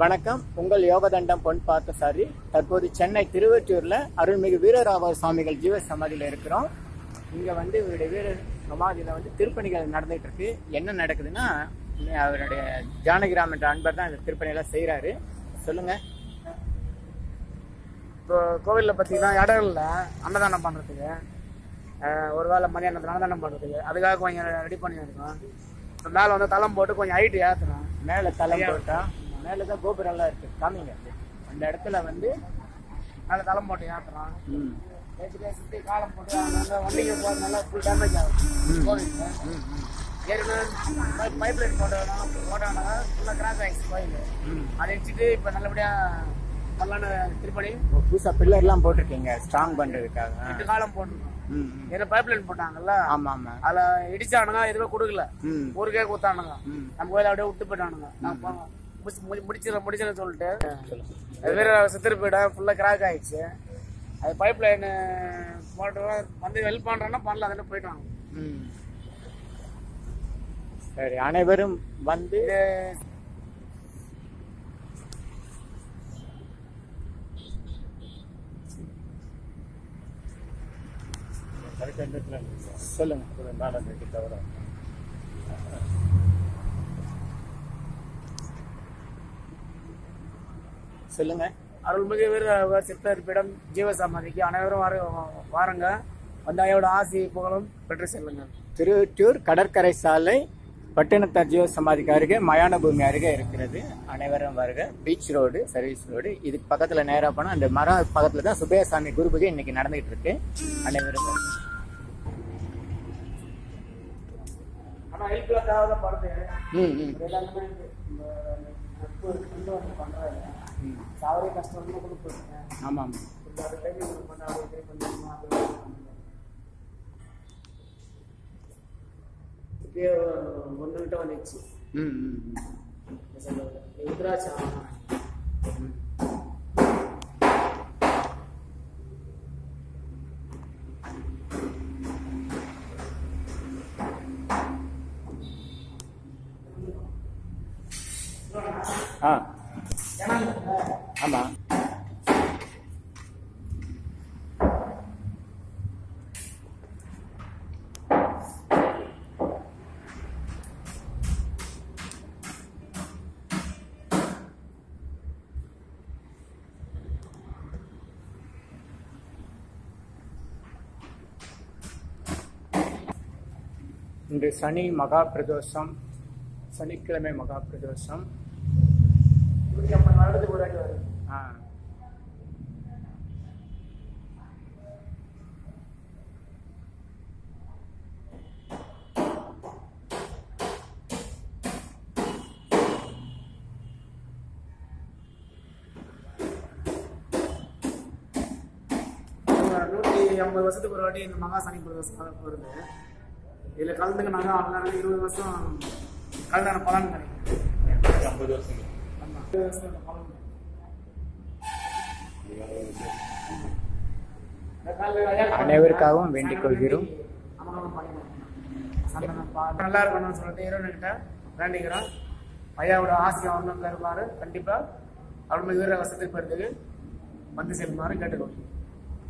வணக்கம் உங்கள் யோகதண்டம் பொன் பார்த்தசாரி தற்போது சென்னை திருவொற்றியூர்ல அருள்மிகு வீரராம சுவாமிகள் ஜீவ சமாதியில இருக்கிறோம் இங்க வந்து இவருடைய வீர சமாதியில வந்து திருப்பணிகள் நடந்துட்டு இருக்கு என்ன நடக்குதுன்னா அவருடைய ஜானகிராம் என்ற அன்பர் தான் இந்த திருப்பணியெல்லாம் செய்றாரு சொல்லுங்க இப்போ கோவிலில் பார்த்தீங்கன்னா இடம் இல்லை அன்னதானம் பண்ணுறதுக்கு ஒரு வேளை மதியானத்தில் அன்னதானம் பண்ணுறதுக்கு அதுக்காக கொஞ்சம் ரெடி பண்ணியிருக்கோம் இப்போ மேலே வந்து தளம் போட்டு கொஞ்சம் ஹைட் ஏற்றுறோம் மேல தளம் போட்டா மேல தான் கோபுரம் எல்லாம் இருக்கு காமிங்க அந்த இடத்துல வந்து மேலே தளம் போட்டு ஏற்றுறோம் ம், ஏற்றிட்டு சுற்றி காலம் போட்டு அங்கே வண்டிக்கு போகிறதுனால ஃபுல் டேமேஜ் ஆகும் கோவிலுக்கு ஏற்கனவே பைப் லைன் போட்டோம் போட்டோம்னா ஃபுல்லாக கிராக் ஆகிடுச்சு கோயில் ம். அதை வச்சுட்டு இப்போ நல்லபடியாக பண்ணலான்னு திருப்பணி ஓ, புதுசா பில்லர் எல்லாம் போட்டிருக்கீங்க ஸ்ட்ராங் பண்றதுக்காக எட்டு காலம் போட்டுருக்கோம் ம், ம். ஏன்னா பைப் லைன் போட்டாங்கல்ல ஆமா ஆமா அதில் இடிச்சானுங்க எதுவுமே கொடுக்கல ம் ஊருக்கே கொடுத்தானுங்க ம். நம்ம கோயில அப்படியே விட்டு போயிட்டானுங்க நான் போங்க முடிச்சு முடி- முடிச்சிட முடிச்சிட சொல்லிட்டு சொல்லுங்க அது வேற சித்திர போயிட்டேன் ஃபுல்லாக கிராக் ஆயிடுச்சு அது பைப் லைன் போட்டு வந்து ஹெல்ப் பண்ணுறேன்னா பண்ணல அதில் போயிட்டாங்க ம். சரி அனைவரும் வந்து இது சொல்லுங்க சொல்லுங்க அருள்மிகு வீர சித்தர் பீடம் ஜீவசமாதிக்கு அனைவரும் வர வாருங்க வந்து ஐயோட ஆசி புகழும் பெற்று செல்லுங்க திருவொற்றியூர் கடற்கரை சாலை பட்டினத்தார் ஜீவ சமாதிக்கு அருகே மயான பூமி அருகே இருக்கிறது அனைவரும் வருக பீச் ரோடு சர்வீஸ் ரோடு இதுக்கு பக்கத்துல நேரா போனா அந்த மரம் பக்கத்துல தான் சுபேசாமி குரு பூஜை இன்னைக்கு நடந்துகிட்டு இருக்கு அனைவரும் வருக. ஆனால் ஹெல்ப்லாம் தேவைதான் படுது ம் ம் எல்லாருமே இந்த நட்பு கொண்டு வந்து பண்ணுறாங்க சாவரே கஷ்டம் வந்து கொடுத்துருங்க ஆமாம் ஆமாம் இந்த அது டைம் பண்ணாங்க ட்ரை பண்ணிருக்கோம் அது பண்ணுங்க இப்படியே ஒன்று கிட்ட வந்துச்சு ம் ம் ம். உத்ராட்சம் ஆ ஆமா இன்று சனி மகா பிரதோஷம் சனிக்கிழமை மகா பிரதோஷம் நூற்றி ஐம்பது வருடத்துக்கு ஒரு வாட்டி வருது ஆ நூற்றி ஐம்பது வருஷத்துக்கு ஒரு வாட்டி இந்த மகா சனி பிரதோஷம் வருது இதில் கலந்துக்கினாங்க அவங்க இருபது வருஷம் கலந்தான பலன் கிடைக்கும் ஐம்பது வருஷம் ஆமா. இருபது வருஷம் இந்த பலன் கிடைக்கும். இந்த காலையில ஐயா- அனைவருக்காகவும் வேண்டிக் கொள்கிறோம் அமர்வும் பண்ணிடுவோம். சந்தனம் பா- நல்லா இருக்கணும்னு சொல்லிட்டு இறைவன்கிட்ட வேண்டிக்கிறோம் ஐயாவோட ஆசை வரணும் தருமாறு கண்டிப்பா அருள்மிகு வீர வசதி பெறுறதுக்கு வந்து செல்லுமாறு கேட்டுக்கொள்கிறோம்